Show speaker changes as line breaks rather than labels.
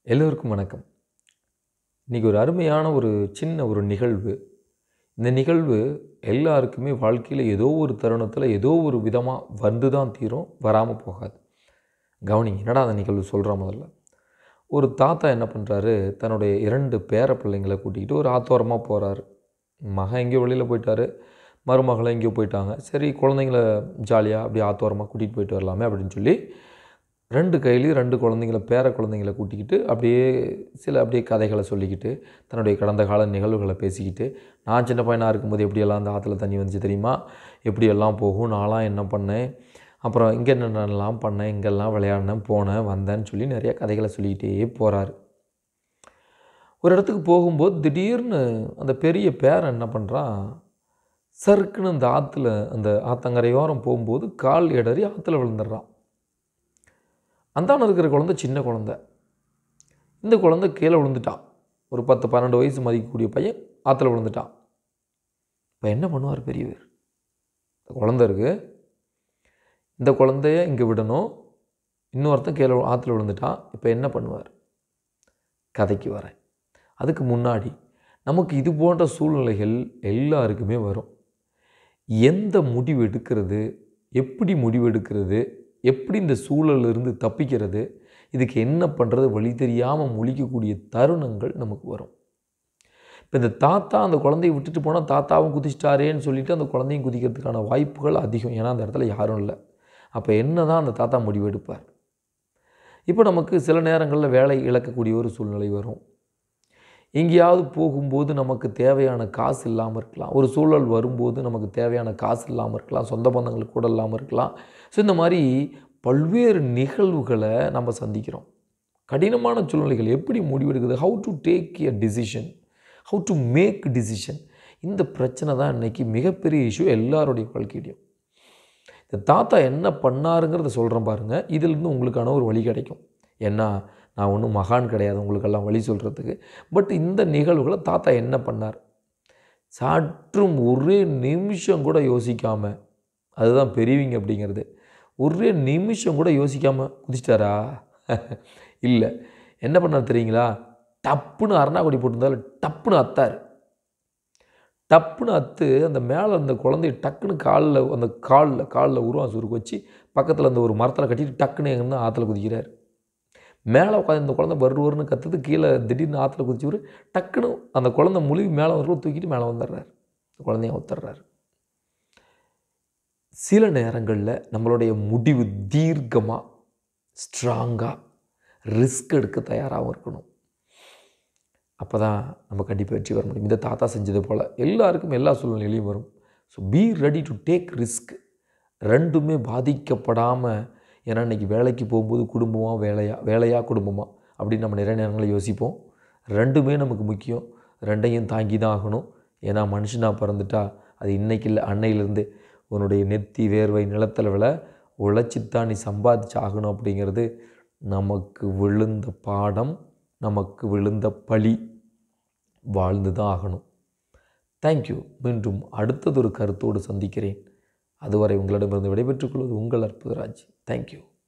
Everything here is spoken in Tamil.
எல்லோருக்கும் வணக்கம் இன்றைக்கி ஒரு அருமையான ஒரு சின்ன ஒரு நிகழ்வு இந்த நிகழ்வு எல்லாருக்குமே வாழ்க்கையில் ஏதோ ஒரு தருணத்தில் ஏதோ ஒரு விதமாக வந்து தான் தீரும் வராமல் போகாது கவனிங்க என்னடா அந்த நிகழ்வு சொல்கிற முதல்ல ஒரு தாத்தா என்ன பண்ணுறாரு தன்னுடைய இரண்டு பேர பிள்ளைங்களை கூட்டிக்கிட்டு ஒரு ஆத்தோரமாக போகிறாரு மகன் எங்கேயோ வெளியில் போயிட்டாரு மருமகளை எங்கேயோ போயிட்டாங்க சரி குழந்தைங்கள ஜாலியாக அப்படியே ஆத்தோரமாக கூட்டிகிட்டு போயிட்டு வரலாமே அப்படின்னு சொல்லி ரெண்டு கையிலையும் ரெண்டு குழந்தைங்கள பேர குழந்தைங்கள கூட்டிக்கிட்டு அப்படியே சில அப்படியே கதைகளை சொல்லிக்கிட்டு தன்னுடைய கடந்த கால நிகழ்வுகளை பேசிக்கிட்டு நான் சின்ன பையனாக இருக்கும்போது எப்படியெல்லாம் அந்த ஆற்றுல தண்ணி வந்துச்சு தெரியுமா எப்படியெல்லாம் போகும் நான்லாம் என்ன பண்ணேன் அப்புறம் இங்கே என்னென்னலாம் பண்ணேன் இங்கெல்லாம் விளையாடினேன் போனேன் வந்தேன்னு சொல்லி நிறைய கதைகளை சொல்லிக்கிட்டே போகிறாரு ஒரு இடத்துக்கு போகும்போது திடீர்னு அந்த பெரிய பேரன் என்ன பண்ணுறான் சறுக்குன்னு அந்த ஆற்றுல அந்த ஆத்தங்கரையோரம் போகும்போது கால் இடறி ஆற்றுல விழுந்துடுறான் அந்தாண்ட இருக்கிற குழந்தை சின்ன குழந்தை இந்த குழந்தை கீழே விழுந்துட்டான் ஒரு பத்து பன்னெண்டு வயசு மதிக்கக்கூடிய பையன் ஆற்றுல விழுந்துட்டான் இப்போ என்ன பண்ணுவார் பெரியவர் இந்த குழந்தை இருக்குது இந்த குழந்தைய இங்கே விடணும் இன்னொருத்தன் கீழே ஆற்றுல விழுந்துட்டான் இப்போ என்ன பண்ணுவார் கதைக்கு வரேன் அதுக்கு முன்னாடி நமக்கு இது போன்ற சூழ்நிலைகள் எல்லாருக்குமே வரும் எந்த முடிவு எடுக்கிறது எப்படி முடிவு எடுக்கிறது எப்படி இந்த சூழலிருந்து தப்பிக்கிறது இதுக்கு என்ன பண்ணுறது வழி தெரியாமல் முழிக்கக்கூடிய தருணங்கள் நமக்கு வரும் இப்போ இந்த தாத்தா அந்த குழந்தைய விட்டுட்டு போனால் தாத்தாவும் குதிச்சிட்டாரேன்னு சொல்லிட்டு அந்த குழந்தையும் குதிக்கிறதுக்கான வாய்ப்புகள் அதிகம் ஏன்னா அந்த இடத்துல யாரும் இல்லை அப்போ என்ன தான் அந்த தாத்தா முடிவு எடுப்பார் இப்போ நமக்கு சில நேரங்களில் வேலை இழக்கக்கூடிய ஒரு சூழ்நிலை வரும் எங்கேயாவது போகும்போது நமக்கு தேவையான காசு இல்லாமல் இருக்கலாம் ஒரு சூழல் வரும்போது நமக்கு தேவையான காசு இல்லாமல் இருக்கலாம் சொந்த பந்தங்கள் கூட இல்லாமல் இருக்கலாம் ஸோ இந்த மாதிரி பல்வேறு நிகழ்வுகளை நம்ம சந்திக்கிறோம் கடினமான சூழ்நிலைகள் எப்படி முடிவெடுக்குது how to take a decision how to make decision இந்த பிரச்சனை தான் இன்றைக்கி மிகப்பெரிய இஷ்யூ எல்லாருடைய வாழ்க்கையிலையும் இந்த தாத்தா என்ன பண்ணாருங்கிறத சொல்கிறேன் பாருங்கள் இதிலிருந்து உங்களுக்கான ஒரு வழி கிடைக்கும் ஏன்னா நான் ஒன்றும் மகான் கிடையாது உங்களுக்கெல்லாம் வழி சொல்கிறதுக்கு பட் இந்த நிகழ்வுகளை தாத்தா என்ன பண்ணார் சற்றும் ஒரே நிமிஷம் கூட யோசிக்காமல் அதுதான் பெரியவங்க அப்படிங்கிறது ஒரே நிமிஷம் கூட யோசிக்காமல் குதிச்சிட்டாரா இல்லை என்ன பண்ணார் தெரியுங்களா டப்புன்னு அரணாக்குடி போட்டிருந்தாலும் டப்புன்னு அத்தார் டப்புன்னு அத்து அந்த மேலே அந்த குழந்தைய டக்குன்னு காலில் அந்த காலில் காலில் உருவம் சுருக்கு வச்சு பக்கத்தில் அந்த ஒரு மரத்தில் கட்டிட்டு டக்குன்னு எங்கன்னா ஆற்றுல குதிக்கிறார் மேலே உட்காந்து இந்த குழந்தை வருவர்னு கற்றுது கீழே திடீர்னு ஆற்றுல குதிச்சுவர் டக்குன்னு அந்த குழந்தை முழுகி மேலே வந்து தூக்கிட்டு மேலே வந்துடுறாரு குழந்தைய ஒத்துறாரு சில நேரங்களில் நம்மளுடைய முடிவு தீர்க்கமாக ஸ்ட்ராங்காக ரிஸ்க் எடுக்க தயாராகவும் இருக்கணும் அப்போ தான் நம்ம கண்டிப்பாக வெற்றி பெற முடியும் இந்த தாத்தா செஞ்சது போல் எல்லாருக்கும் எல்லா சூழ்நிலையிலையும் வரும் so be ready to take risk ரெண்டுமே பாதிக்கப்படாமல் ஏன்னா இன்றைக்கி வேலைக்கு போகும்போது குடும்பமாக வேலையா வேலையா குடும்பமாக அப்படின்னு நம்ம நிறைய நேரங்களில் யோசிப்போம் ரெண்டுமே நமக்கு முக்கியம் ரெண்டையும் தாங்கி தான் ஆகணும் ஏன்னா மனுஷனாக பிறந்துட்டா அது இன்றைக்கி இல்லை அன்னையிலேருந்து உன்னுடைய நெத்தி வேர்வை நிலத்தில் விழ உழைச்சித்தான் நீ சம்பாதிச்சு ஆகணும் அப்படிங்கிறது நமக்கு விழுந்த பாடம் நமக்கு விழுந்த பழி வாழ்ந்து தான் ஆகணும் தேங்க்யூ மீண்டும் அடுத்ததொரு கருத்தோடு சந்திக்கிறேன் அதுவரை உங்களிடமிருந்து விடைபெற்றுக் கொள்வது உங்கள் அற்புதராஜ் தேங்க்யூ